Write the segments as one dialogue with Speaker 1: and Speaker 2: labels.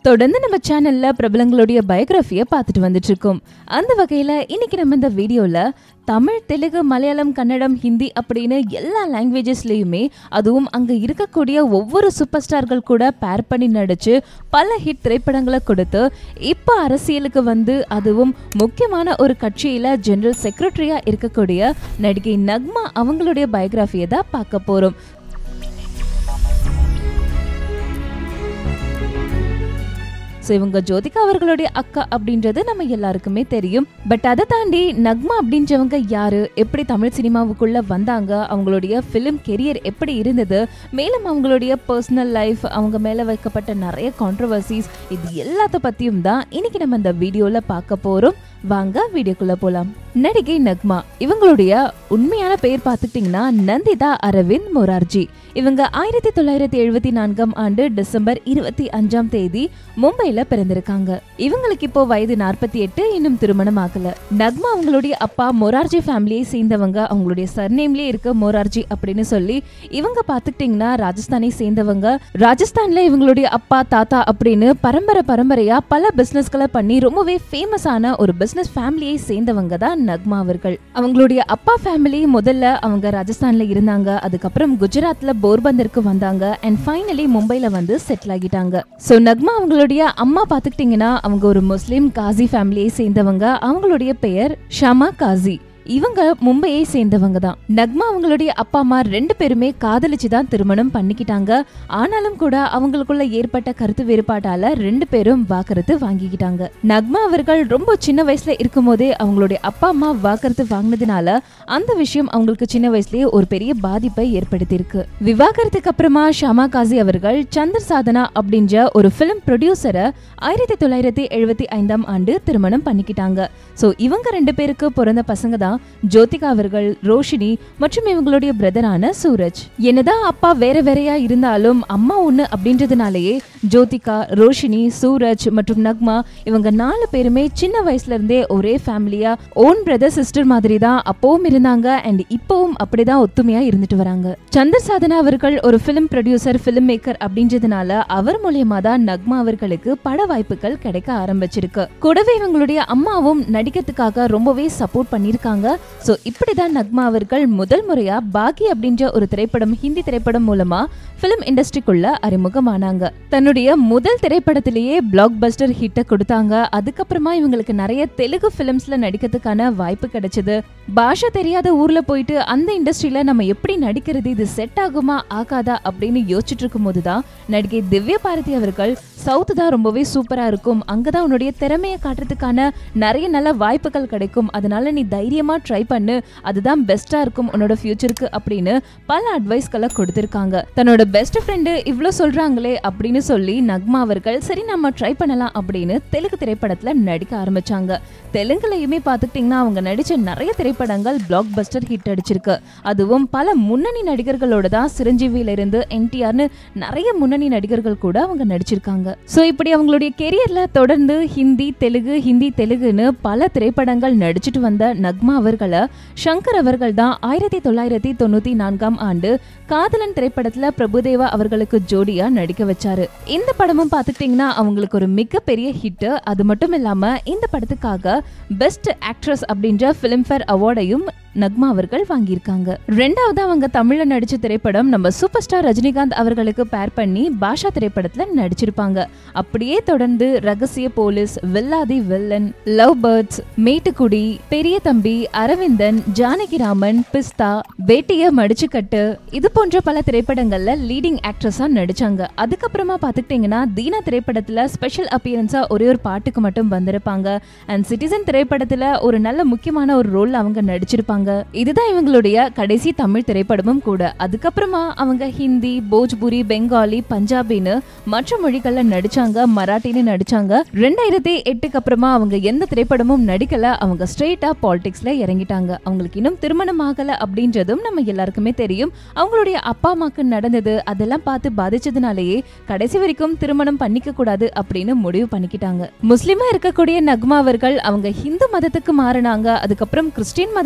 Speaker 1: தொடர்ந்து நம்ம சேனல்ல பிரபலங்களுடைய பயோகிராஃபியை பார்த்துட்டு வந்துட்டு இருக்கோம் அந்த வகையில இன்னைக்கு நம்ம இந்த வீடியோல தமிழ் தெலுங்கு மலையாளம் கன்னடம் ஹிந்தி அப்படின்னு எல்லா லாங்குவேஜஸ்லயுமே அதுவும் அங்க இருக்கக்கூடிய ஒவ்வொரு சூப்பர் ஸ்டார்கள் கூட பேர் பண்ணி நடிச்சு பல ஹிட் திரைப்படங்களை கொடுத்து இப்போ அரசியலுக்கு வந்து அதுவும் முக்கியமான ஒரு கட்சியில ஜெனரல் செக்ரட்டரியா இருக்கக்கூடிய நடிகை நக்மா அவங்களுடைய பயோகிராஃபியை தான் பார்க்க போறோம் ஸோ இவங்க ஜோதிகா அவர்களுடைய அக்கா அப்படின்றது நம்ம எல்லாருக்குமே தெரியும் பட் அதை தாண்டி நக்மா அப்படின்றவங்க யாரு எப்படி தமிழ் சினிமாவுக்குள்ள வந்தாங்க அவங்களுடைய ஃபிலிம் கெரியர் எப்படி இருந்தது மேலும் அவங்களுடைய பர்சனல் லைஃப் அவங்க மேல வைக்கப்பட்ட நிறைய கான்ட்ரவர்சிஸ் இது எல்லாத்த பத்தியும் தான் இன்னைக்கு நம்ம இந்த வீடியோல பார்க்க போறோம் வாங்க வீடியோக்குள்ள போலாம் நடிகை நக்மா இவங்களுடைய உண்மையான பெயர் பார்த்துக்கிட்டிங்கன்னா நந்திதா அரவிந்த் மொரார்ஜி இவங்க ஆயிரத்தி தொள்ளாயிரத்தி எழுபத்தி நான்காம் ஆண்டு டிசம்பர் இருபத்தி அஞ்சாம் தேதி மும்பைல பிறந்திருக்காங்க இவங்களுக்கு இப்போ வயது நாற்பத்தி எட்டு இன்னும் திருமணம் ஆகல நக்மா அவங்களுடைய அப்பா மொரார்ஜி ஃபேமிலியை சேர்ந்தவங்க அவங்களுடைய சர்நேம்லயே இருக்க மொரார்ஜி அப்படின்னு சொல்லி இவங்க பார்த்துக்கிட்டிங்கன்னா ராஜஸ்தானை சேர்ந்தவங்க ராஜஸ்தான்ல இவங்களுடைய அப்பா தாத்தா அப்படின்னு பரம்பரை பரம்பரையா பல பிசினஸ்களை பண்ணி ரொம்பவே ஃபேமஸான ஒரு பிசினஸ் ஃபேமிலியை சேர்ந்தவங்க தான் நக்மா அவர்கள் அவங்களுடைய அப்பா ஃபேமிலி முதல்ல அவங்க ராஜஸ்தான்ல இருந்தாங்க அதுக்கப்புறம் குஜராத்ல போர்பந்தருக்கு வந்தாங்க அண்ட் ஃபைனலி மும்பைல வந்து செட்டில் ஆகிட்டாங்க ஸோ நக்மா அவங்களுடைய அம்மா பார்த்துக்கிட்டிங்கன்னா அவங்க ஒரு முஸ்லீம் காசி ஃபேமிலியை சேர்ந்தவங்க அவங்களுடைய பெயர் ஷமா காசி இவங்க மும்பையை சேர்ந்தவங்க தான் நக்மா அவங்களுடைய அப்பா அம்மா ரெண்டு பேருமே காதலிச்சு தான் திருமணம் பண்ணிக்கிட்டாங்க ஆனாலும் கூட அவங்களுக்குள்ள ஏற்பட்ட கருத்து வேறுபாட்டால ரெண்டு பேரும் வாக்கருத்து வாங்கிக்கிட்டாங்க நக்மா அவர்கள் ரொம்ப சின்ன வயசுல இருக்கும் போதே அவங்களுடைய அப்பா அம்மா வாக்கருத்து வாங்கினதுனால அந்த விஷயம் அவங்களுக்கு சின்ன வயசுலயே ஒரு பெரிய பாதிப்பை ஏற்படுத்தியிருக்கு விவாகரத்துக்கு அப்புறமா ஷமா காசி அவர்கள் சந்தர் சாதனா அப்படின்ற ஒரு பிலிம் ப்ரொடியூசரை ஆயிரத்தி தொள்ளாயிரத்தி எழுபத்தி ஐந்தாம் ஆண்டு திருமணம் பண்ணிக்கிட்டாங்க ஸோ இவங்க ரெண்டு பேருக்கு பிறந்த பசங்க தான் ஜோதிகா அவர்கள் ரோஷினி மற்றும் இவங்களுடைய பிரதரான சூரஜ் என்னதான் அப்பா வேற வேறையா இருந்தாலும் அம்மா ஒண்ணு அப்படின்றதுனாலயே ஜோதிகா ரோஷினி சூரஜ் மற்றும் நக்மா இவங்க நாலு பேருமே சின்ன வயசுல இருந்தே ஒரே ஃபேமிலியா ஓன் பிரதர் சிஸ்டர் மாதிரி தான் அப்பவும் இருந்தாங்க அண்ட் இப்பவும் அப்படிதான் ஒத்துமையா இருந்துட்டு வராங்க சந்தர் சாதனா அவர்கள் ஒரு பிலிம் ப்ரொடியூசர் பிலிம் மேக்கர் அப்படின்றதுனால அவர் மூலியமா தான் நக்மா அவர்களுக்கு பட வாய்ப்புகள் கிடைக்க ஆரம்பிச்சிருக்கு கூடவே இவங்களுடைய அம்மாவும் நடிக்கிறதுக்காக ரொம்பவே சப்போர்ட் பண்ணியிருக்காங்க ஸோ இப்படிதான் நக்மா அவர்கள் முதல் முறையா பாகி அப்படின்ற ஒரு திரைப்படம் ஹிந்தி திரைப்படம் மூலமா பிலிம் இண்டஸ்ட்ரிக்குள்ள அறிமுகமானாங்க தன்னுடைய முதல் திரைப்படத்திலேயே பிளாக் பஸ்டர் ஹிட்டை கொடுத்தாங்க அதுக்கப்புறமா இவங்களுக்கு நிறைய தெலுங்கு பிலிம்ஸ்ல நடிக்கிறதுக்கான வாய்ப்பு கிடைச்சது பாஷா தெரியாத ஊர்ல போயிட்டு அந்த இண்டஸ்ட்ரியில நம்ம எப்படி நடிக்கிறது இது செட் ஆகுமா ஆகாதா அப்படின்னு யோசிச்சுட்டு இருக்கும் போதுதான் நடிகை திவ்ய பாரதி அவர்கள் சவுத் தான் ரொம்பவே சூப்பரா இருக்கும் அங்கதான் உன்னுடைய திறமையை காட்டுறதுக்கான நிறைய நல்ல வாய்ப்புகள் கிடைக்கும் அதனால நீ தைரியமா ட்ரை பண்ணு அதுதான் பெஸ்டா இருக்கும் உன்னோட ஃபியூச்சருக்கு அப்படின்னு பல அட்வைஸ்களை கொடுத்திருக்காங்க தன்னோட பெஸ்ட் ஃப்ரெண்டு இவ்ளோ சொல்றாங்களே அப்படின்னு சொல்லி நக்மா அவர்கள் சரி நம்ம ட்ரை பண்ணலாம் அப்படின்னு தெலுங்கு திரைப்படத்துல நடிக்க ஆரம்பிச்சாங்க தெலுங்குலயுமே பார்த்துக்கிட்டிங்கன்னா அவங்க நடிச்ச நிறைய திரைப்படங்கள் பிளாக் பஸ்டர் ஹிட் அடிச்சிருக்கு அதுவும் பல முன்னணி நடிகர்களோட தான் சிரஞ்சீவியில இருந்து என்டிஆர்னு நிறைய முன்னணி நடிகர்கள் கூட அவங்க நடிச்சிருக்காங்க ஸோ இப்படி அவங்களுடைய கெரியர்ல தொடர்ந்து ஹிந்தி தெலுங்கு ஹிந்தி தெலுங்குன்னு பல திரைப்படங்கள் நடிச்சிட்டு வந்த நக்மா அவர்களை சங்கர் அவர்கள் தான் ஆயிரத்தி தொள்ளாயிரத்தி தொண்ணூத்தி நான்காம் ஆண்டு காதலன் திரைப்படத்துல பிரபுதேவா அவர்களுக்கு ஜோடியா நடிக்க வச்சாரு இந்த படமும் பார்த்துக்கிட்டிங்கன்னா அவங்களுக்கு ஒரு மிகப்பெரிய ஹிட் அது மட்டும் இல்லாம இந்த படத்துக்காக பெஸ்ட் ஆக்ட்ரஸ் அப்படின்ற ஃபிலிம்ஃபேர் அவார்டையும் நக்மா அவர்கள் வாங்கியிருக்காங்க ரெண்டாவது அவங்க தமிழ்ல நடிச்ச திரைப்படம் நம்ம சூப்பர் ஸ்டார் ரஜினிகாந்த் அவர்களுக்கு பேர் பண்ணி பாஷா திரைப்படத்துல நடிச்சிருப்பாங்க அப்படியே தொடர்ந்து Ragasiya police Villadhi villain love birds Mettukudi Periya Thambi Aravindan Janakiraman பிஸ்தா வேட்டிய மடிச்சுக்கட்டு இது போன்ற பல திரைப்படங்கள்ல லீடிங் ஆக்ட்ரஸா நடிச்சாங்க அதுக்கப்புறமா பாத்துக்கிட்டீங்கன்னா தீனா திரைப்படத்துல ஸ்பெஷல் அப்பியரன்ஸா ஒரே ஒரு பாட்டுக்கு மட்டும் வந்திருப்பாங்க அண்ட் சிட்டிசன் திரைப்படத்துல ஒரு நல்ல முக்கியமான ஒரு ரோல் அவங்க நடிச்சிருப்பாங்க இதுதான் இவங்களுடைய கடைசி தமிழ் திரைப்படமும் கூட அதுக்கப்புறமா அவங்க ஹிந்தி போஜ்புரி பெங்காலி பஞ்சாபின்னு மற்ற மொழிகள்ல நடிச்சாங்க மராட்டின்னு நடிச்சாங்க ரெண்டாயிரத்தி எட்டுக்கு அப்புறமா அவங்க எந்த திரைப்படமும் நடிக்கல அவங்க ஸ்ட்ரெயிட்டா பாலிடிக்ஸ்ல இறங்கிட்டாங்க அவங்களுக்கு இன்னும் திருமணம் ஆகல அப்படின்றதும் நம்ம எல்லாருக்குமே தெரியும் அவங்களுடைய அப்பா அம்மாக்கு நடந்தது அதெல்லாம் பார்த்து பாதிச்சதுனாலேயே கடைசி வரைக்கும் திருமணம் பண்ணிக்க கூடாது அப்படின்னு முடிவு பண்ணிக்கிட்டாங்க முஸ்லிமா இருக்கக்கூடிய நக்மா அவர்கள் அவங்க ஹிந்து மதத்துக்கு மாறினாங்க அதுக்கப்புறம் கிறிஸ்டின் மதத்துக்கு மாற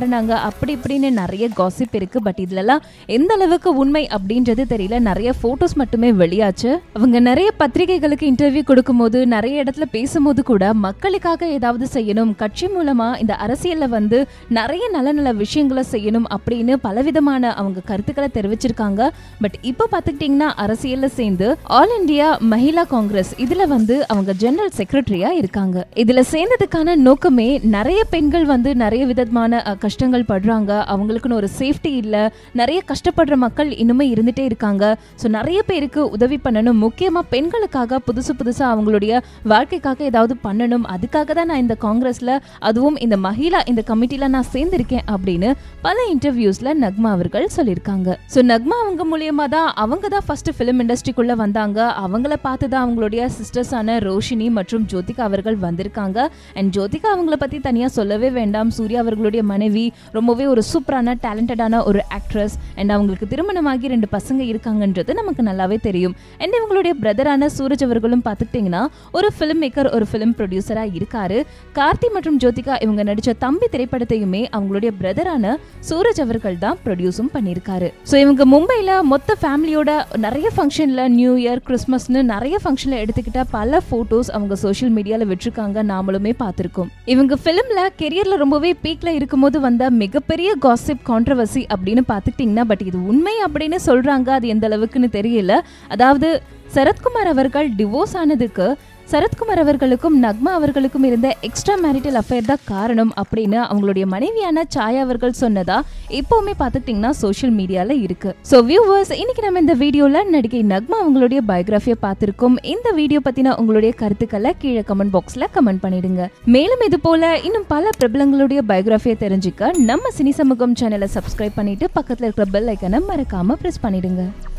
Speaker 1: மாறினாங்க அப்படி இப்படின்னு நிறைய காசிப் இருக்கு பட் இதுலலாம் எந்த அளவுக்கு உண்மை அப்படின்றது தெரியல நிறைய போட்டோஸ் மட்டுமே வெளியாச்சு அவங்க நிறைய பத்திரிகைகளுக்கு இன்டர்வியூ கொடுக்கும்போது நிறைய இடத்துல பேசும்போது கூட மக்களுக்காக ஏதாவது செய்யணும் கட்சி மூலமா இந்த அரசியல்ல வந்து நிறைய நல்ல நல்ல விஷயங்களை செய்யணும் அப்படின்னு பலவிதமான அவங்க கருத்துக்களை தெரிவிச்சிருக்காங்க பட் இப்போ பார்த்துக்கிட்டிங்கன்னா அரசியல்ல சேர்ந்து ஆல் இந்தியா மகிழா காங்கிரஸ் இதுல வந்து அவங்க ஜெனரல் செக்ரட்டரியா இருக்காங்க இதுல சேர்ந்ததுக்கான நோக்கமே நிறைய பெண்கள் வந்து நிறைய விதமான அஹ், கஷ்டங்கள் படுறாங்க அவங்களுக்குன்னு ஒரு சேஃப்டி இல்ல நிறைய கஷ்டப்படுற மக்கள் இன்னுமே இருந்துட்டே இருக்காங்க ஸோ நிறைய பேருக்கு உதவி பண்ணணும் முக்கியமா பெண்களுக்காக புதுசு புதுசா அவங்களுடைய வாழ்க்கைக்காக ஏதாவது பண்ணணும் அதுக்காக தான் நான் இந்த காங்கிரஸ்ல அதுவும் இந்த மகிழா இந்த கமிட்டில நான் சேர்ந்திருக்கேன் அப்படின்னு பல இன்டர்வியூஸ்ல நக்மா அவர்கள் சொல்லியிருக்காங்க ஸோ நக்மா அவங்க மூலியமா தான் அவங்க தான் ஃபர்ஸ்ட் ஃபிலிம் இண்டஸ்ட்ரிக்குள்ள வந்தாங்க அவங்கள பார்த்து தான் அவங்களுடைய சிஸ்டர்ஸான ரோஷினி மற்றும் ஜோதிகா அவர்கள் வந்திருக்காங்க அண்ட் ஜோதிகா அவங்கள பத்தி தனியா சொல்லவே வேண்டாம் சூர்யா அவர்களுடைய மனைவி ரொம்பவே ஒரு சூப்பரான டேலண்டடான ஒரு ஆக்ட்ரஸ் அண்ட் அவங்களுக்கு திருமணமாகி ரெண்டு பசங்க இருக்காங்கன்றது நமக்கு நல்லாவே தெரியும் அண்ட் இவங்களுடைய பிரதரான சூரஜ் அவர்களும் பார்த்துக்கிட்டிங்கன்னா ஒரு ஃபிலிம் மேக்கர் ஒரு ஃபிலிம் ப்ரொடியூசரா இருக்காரு கார்த்தி மற்றும் ஜோதிகா இவங்க நடிச்ச தம்பி திரைப்படத்தையுமே அவங்களுடைய பிரதரான சூரஜ் அவர்கள் தான் ப்ரொடியூஸும் பண்ணியிருக்காரு ஸோ இவங்க மும்பையில் மொத்த ஃபேமிலியோட நிறைய ஃபங்க்ஷனில் நியூ இயர் கிறிஸ்மஸ்னு நிறைய ஃபங்க்ஷனில் எடுத்துக்கிட்ட பல ஃபோட்டோஸ் அவங்க சோஷியல் மீடியாவில் விட்டுருக்காங்க நாமளுமே பார்த்துருக்கோம் இவங்க ஃபிலிமில் கெரியரில் ரொம்பவே பீக்கில் இருக்கும்போது வந்த மிகப்பெரிய காசிப் கான்ட்ரவர்சி அப்படின்னு பார்த்துக்கிட்டிங்கன்னா பட் இது உண்மை அப்படின்னு சொல்கிறாங்க அது எந்த அளவுக்குன்னு தெரியல அதாவது சரத்குமார் அவர்கள் டிவோர்ஸ் ஆனதுக்கு சரத்குமார் அவர்களுக்கும் நக்மா அவர்களுக்கும் இருந்த எக்ஸ்ட்ரா மேரிட்டல் அஃபேர் தான் காரணம் அப்படின்னு அவங்களுடைய மனைவியான சாயா அவர்கள் சொன்னதா இப்போவுமே பார்த்துக்கிட்டிங்கன்னா சோஷியல் மீடியால இருக்கு ஸோ வியூவர்ஸ் இன்னைக்கு நம்ம இந்த வீடியோல நடிகை நக்மா அவங்களுடைய பயோகிராஃபியை பார்த்திருக்கோம் இந்த வீடியோ பத்தின உங்களுடைய கருத்துக்களை கீழே கமெண்ட் பாக்ஸ்ல கமெண்ட் பண்ணிடுங்க மேலும் இது போல இன்னும் பல பிரபலங்களுடைய பயோகிராஃபியை தெரிஞ்சுக்க நம்ம சினி சமூகம் சேனலை சப்ஸ்கிரைப் பண்ணிட்டு பக்கத்துல இருக்கிற பெல் ஐக்கனை மறக்காம பிரஸ் பண்ணிடுங்க